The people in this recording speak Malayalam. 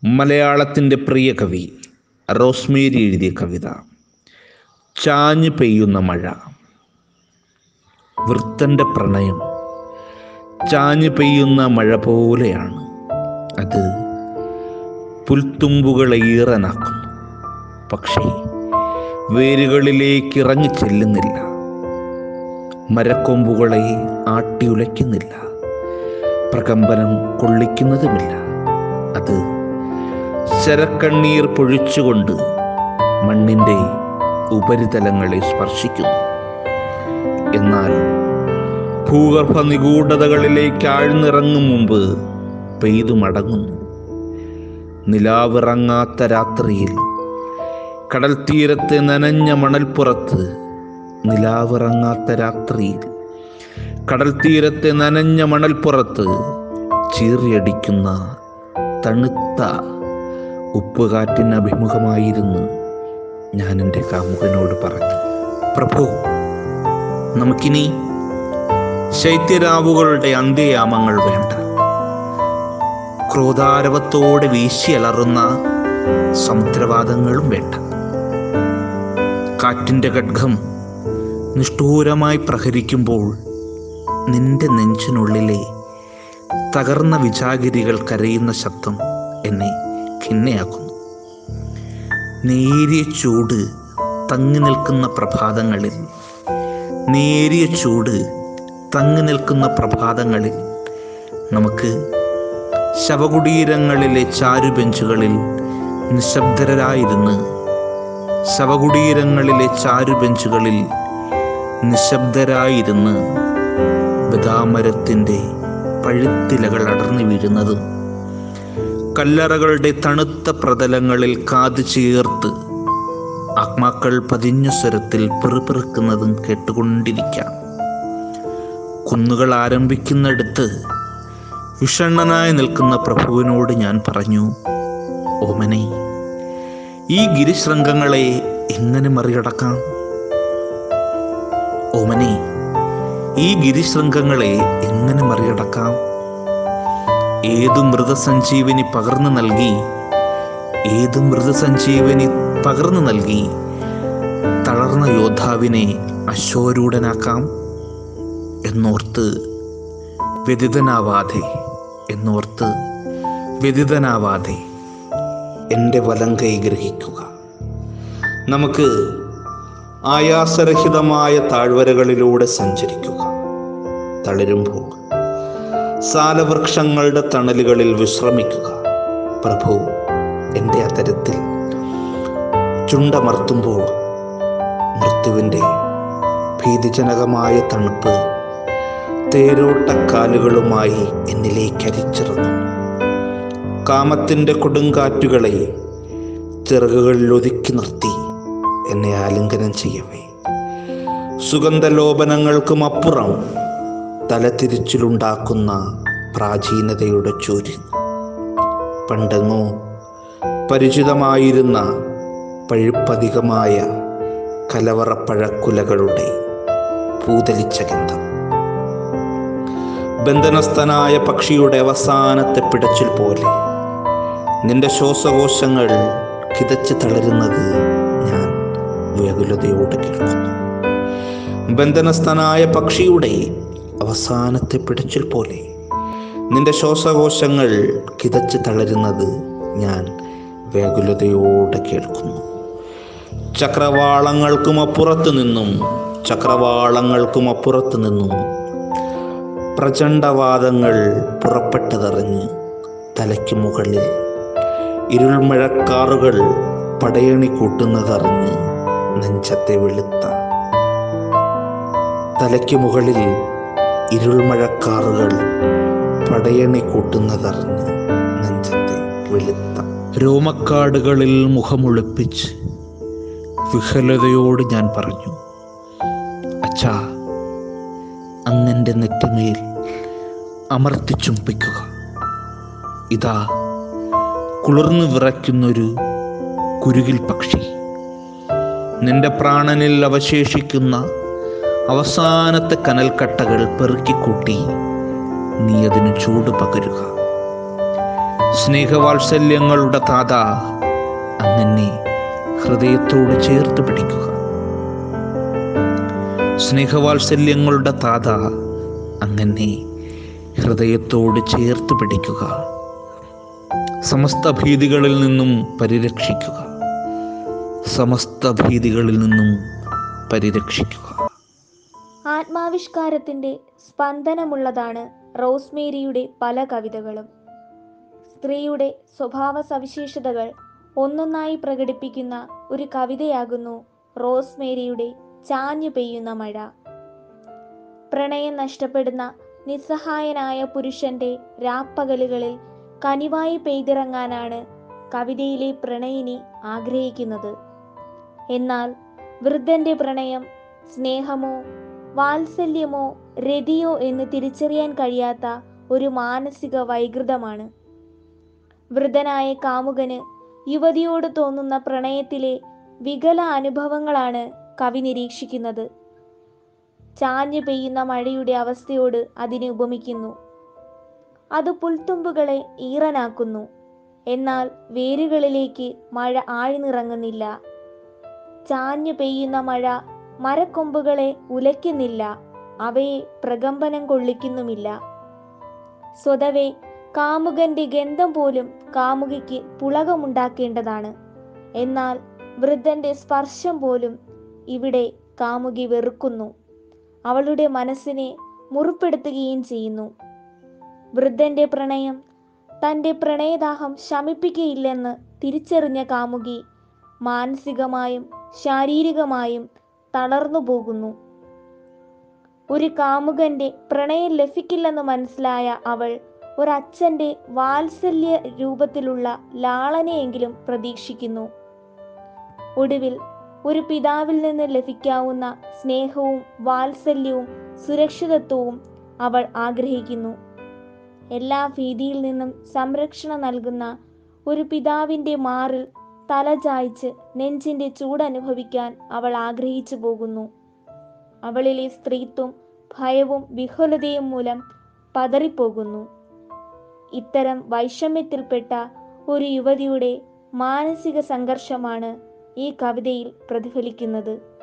മലയാളത്തിൻ്റെ പ്രിയ കവി റോസ്മേരി എഴുതിയ കവിത ചാഞ്ഞു പെയ്യുന്ന മഴ വൃത്തൻ്റെ പ്രണയം ചാഞ്ഞു പെയ്യുന്ന മഴ പോലെയാണ് അത് പുൽത്തുമ്പുകളെ ഈറനാക്കുന്നു പക്ഷേ വേരുകളിലേക്ക് ഇറങ്ങി ചെല്ലുന്നില്ല മരക്കൊമ്പുകളെ ആട്ടിയുലയ്ക്കുന്നില്ല പ്രകമ്പനം കൊള്ളിക്കുന്നതുമില്ല അത് ശരക്കണ്ണീർ പൊഴിച്ചുകൊണ്ട് മണ്ണിൻ്റെ ഉപരിതലങ്ങളെ സ്പർശിക്കുന്നു എന്നാൽ ഭൂഗർഭ നിഗൂഢതകളിലേക്ക് ആഴ്ന്നിറങ്ങും മുമ്പ് പെയ്തു മടങ്ങുന്നു നിലാവിറങ്ങാത്ത രാത്രിയിൽ കടൽ തീരത്ത് നനഞ്ഞ മണൽപ്പുറത്ത് നിലാവിറങ്ങാത്ത രാത്രിയിൽ കടൽ തീരത്തെ നനഞ്ഞ മണൽപ്പുറത്ത് ചീറിയടിക്കുന്ന തണുത്ത ഉപ്പുകാറ്റിന് അഭിമുഖമായിരുന്നു ഞാൻ എൻ്റെ കാമുകനോട് പറഞ്ഞു പ്രഭു നമുക്കിനി ശൈത്യരാവുകളുടെ അന്ത്യയാമങ്ങൾ വേണ്ട ക്രോധാരവത്തോടെ വീശിയലറുന്ന സമുദ്രവാദങ്ങളും വേണ്ട കാറ്റിൻ്റെ ഖഡ്ഗം നിഷ്ഠൂരമായി പ്രഹരിക്കുമ്പോൾ നിന്റെ നെഞ്ചിനുള്ളിലെ തകർന്ന വിചാഗിരികൾ കരയുന്ന ശബ്ദം എന്നെ ഖിന്നയാക്കുന്നു നേരിയ ചൂട് തങ്ങി നിൽക്കുന്ന പ്രഭാതങ്ങളിൽ നേരിയ ചൂട് തങ്ങി നിൽക്കുന്ന പ്രഭാതങ്ങളിൽ നമുക്ക് ശവകുടീരങ്ങളിലെ ചാരുബെഞ്ചുകളിൽ നിശബ്ദരായിരുന്ന് ശവകുടീരങ്ങളിലെ ചാരുബെഞ്ചുകളിൽ നിശബ്ദരായിരുന്ന് ബദാമരത്തിൻ്റെ പഴുത്തിലകൾ അടർന്നു വീഴുന്നതും കല്ലറകളുടെ തണുത്ത പ്രതലങ്ങളിൽ കാതു ചേർത്ത് ആത്മാക്കൾ പതിഞ്ഞ സ്വരത്തിൽ പെറുപിറുക്കുന്നതും കേട്ടുകൊണ്ടിരിക്കാം കുന്നുകൾ ആരംഭിക്കുന്നിടത്ത് വിഷണ്ണനായി നിൽക്കുന്ന പ്രഭുവിനോട് ഞാൻ പറഞ്ഞു ഓമനെ ഈ ഗിരിശൃംഗങ്ങളെ എങ്ങനെ മറികടക്കാം ഓമനെ ഈ ഗിരിശൃംഗങ്ങളെ എങ്ങനെ മറികടക്കാം ഏതു മൃതസഞ്ജീവനി പകർന്നു നൽകി ഏതു മൃതസഞ്ജീവനി പകർന്നു നൽകി തളർന്ന യോദ്ധാവിനെ അശ്വരൂഢനാക്കാം എന്നോർത്ത് വ്യതിതനാവാതെ എന്നോർത്ത് വ്യതിതനാവാതെ എൻ്റെ വലം കൈ ഗ്രഹിക്കുക നമുക്ക് ആയാസരഹിതമായ താഴ്വരകളിലൂടെ സഞ്ചരിക്കുക തളരുമ്പോൾ സാലവൃക്ഷങ്ങളുടെ തണലുകളിൽ വിശ്രമിക്കുക പ്രഭു എൻ്റെ അതരത്തിൽ ചുണ്ടമർത്തുമ്പോൾ മൃത്യുവിൻ്റെ ഭീതിജനകമായ തണുപ്പ് തേരോട്ടക്കാലുകളുമായി എന്നിലേക്ക് അരിച്ചിറങ്ങും കാമത്തിൻ്റെ കൊടുങ്കാറ്റുകളെ ചിറകുകളിൽ ഒതുക്കി നിർത്തി എന്നെ ആലിംഗനം ചെയ്യവേ സുഗന്ധലോപനങ്ങൾക്കും അപ്പുറം തലതിരിച്ചിലുണ്ടാക്കുന്ന പ്രാചീനതയുടെ ചൂരി പണ്ടെങ്ങോ പരിചിതമായിരുന്ന പഴുപ്പധികമായ കലവറപ്പഴക്കുലകളുടെ പൂതലിച്ച ഗന്ധം ബന്ധനസ്ഥനായ പക്ഷിയുടെ അവസാനത്തെ പിടച്ചിൽ പോലെ നിന്റെ ശ്വാസകോശങ്ങൾ കിതച്ച് തളരുന്നത് ഞാൻ വ്യാകുലതയോടെ കേൾക്കുന്നു ബന്ധനസ്ഥനായ പക്ഷിയുടെ അവസാനത്തെ പിടച്ചിൽ പോലെ നിന്റെ ശ്വാസകോശങ്ങൾ കിതച്ച് തളരുന്നത് ഞാൻ വ്യാകുലതയോടെ കേൾക്കുന്നു ചക്രവാളങ്ങൾക്കും അപ്പുറത്തു നിന്നും ചക്രവാളങ്ങൾക്കും അപ്പുറത്തു നിന്നും പ്രചണ്ഡവാദങ്ങൾ പുറപ്പെട്ടതറിഞ്ഞ് തലയ്ക്ക് മുകളിൽ ഇരുൾമഴക്കാറുകൾ പടയണി കൂട്ടുന്നതറിഞ്ഞ് നെഞ്ചത്തെ വെളുത്ത തലയ്ക്ക് മുകളിൽ ഇരുൾമഴക്കാറുകൾ പടയണി കൂട്ടുന്നതറിഞ്ഞ് നെഞ്ചത്തെ വെളുത്ത രോമക്കാടുകളിൽ മുഖമൊളിപ്പിച്ച് വിഹലതയോട് ഞാൻ പറഞ്ഞു അച്ഛാ അങ്ങൻ്റെ നെറ്റിമേൽ അമർത്തി ചുംബിക്കുക ഇതാ കുളിർന്നു വിറയ്ക്കുന്നൊരു കുരുകിൽ പക്ഷി നിന്റെ പ്രാണനിൽ അവശേഷിക്കുന്ന അവസാനത്തെ കനൽക്കട്ടകൾ പെറുക്കിക്കൂട്ടി നീ അതിന് ചൂട് പകരുക സ്നേഹവാത്സല്യങ്ങളുടെ താത അങ്ങനെ ഹൃദയത്തോട് ചേർത്ത് പിടിക്കുക സ്നേഹവാത്സല്യങ്ങളുടെ താത അങ്ങനെ ഹൃദയത്തോട് ചേർത്ത് പിടിക്കുക സമസ്ത ഭീതികളിൽ നിന്നും പരിരക്ഷിക്കുക സമസ്ത ഭീതികളിൽ നിന്നും പരിരക്ഷിക്കുക ആത്മാവിഷ്കാരത്തിന്റെ സ്പന്ദനമുള്ളതാണ് റോസ്മേരിയുടെ പല കവിതകളും സ്ത്രീയുടെ സ്വഭാവ സവിശേഷതകൾ ഒന്നൊന്നായി പ്രകടിപ്പിക്കുന്ന ഒരു കവിതയാകുന്നു റോസ്മേരിയുടെ ചാഞ്ഞു പെയ്യുന്ന മഴ പ്രണയം നഷ്ടപ്പെടുന്ന നിസ്സഹായനായ പുരുഷന്റെ രാപ്പകലുകളിൽ കനിവായി പെയ്തിറങ്ങാനാണ് കവിതയിലെ പ്രണയിനി ആഗ്രഹിക്കുന്നത് എന്നാൽ വൃദ്ധന്റെ പ്രണയം സ്നേഹമോ വാത്സല്യമോ രതിയോ എന്ന് തിരിച്ചറിയാൻ കഴിയാത്ത ഒരു മാനസിക വൈകൃതമാണ് വൃദ്ധനായ കാമുകന് യുവതിയോട് തോന്നുന്ന പ്രണയത്തിലെ വികല അനുഭവങ്ങളാണ് കവി നിരീക്ഷിക്കുന്നത് ചാഞ്ഞു പെയ്യുന്ന മഴയുടെ അവസ്ഥയോട് അതിനെ ഉപമിക്കുന്നു അത് പുൽത്തുമ്പുകളെ ഈറനാക്കുന്നു എന്നാൽ വേരുകളിലേക്ക് മഴ ആഴ്ന്നിറങ്ങുന്നില്ല ചാഞ്ഞു പെയ്യുന്ന മഴ മരക്കൊമ്പുകളെ ഉലയ്ക്കുന്നില്ല അവയെ പ്രകമ്പനം കൊള്ളിക്കുന്നുമില്ല സ്വതവേ കാമുകന്റെ ഗന്ധം പോലും കാമുകിക്ക് പുളകമുണ്ടാക്കേണ്ടതാണ് എന്നാൽ വൃദ്ധന്റെ സ്പർശം പോലും ഇവിടെ കാമുകി വെറുക്കുന്നു അവളുടെ മനസ്സിനെ മുറിപ്പെടുത്തുകയും ചെയ്യുന്നു വൃദ്ധന്റെ പ്രണയം തന്റെ പ്രണയദാഹം ശമിപ്പിക്കയില്ലെന്ന് തിരിച്ചറിഞ്ഞ കാമുകി മാനസികമായും ശാരീരികമായും തളർന്നു പോകുന്നു ഒരു കാമുകന്റെ പ്രണയം ലഭിക്കില്ലെന്ന് മനസ്സിലായ അവൾ ഒരച്ഛന്റെ വാത്സല്യ രൂപത്തിലുള്ള ലാളനയെങ്കിലും പ്രതീക്ഷിക്കുന്നു ഒടുവിൽ ഒരു പിതാവിൽ നിന്ന് ലഭിക്കാവുന്ന സ്നേഹവും വാത്സല്യവും സുരക്ഷിതത്വവും അവൾ ആഗ്രഹിക്കുന്നു എല്ലാ ഭീതിയിൽ നിന്നും സംരക്ഷണം നൽകുന്ന ഒരു പിതാവിന്റെ മാറിൽ തല ചായ്ച്ച് നെഞ്ചിന്റെ ചൂടനുഭവിക്കാൻ അവൾ ആഗ്രഹിച്ചു പോകുന്നു അവളിലെ സ്ത്രീത്വം ഭയവും വിഹുലതയും മൂലം പതറിപ്പോകുന്നു ഇത്തരം വൈഷമ്യത്തിൽപ്പെട്ട ഒരു യുവതിയുടെ മാനസിക സംഘർഷമാണ് ഈ കവിതയിൽ പ്രതിഫലിക്കുന്നത്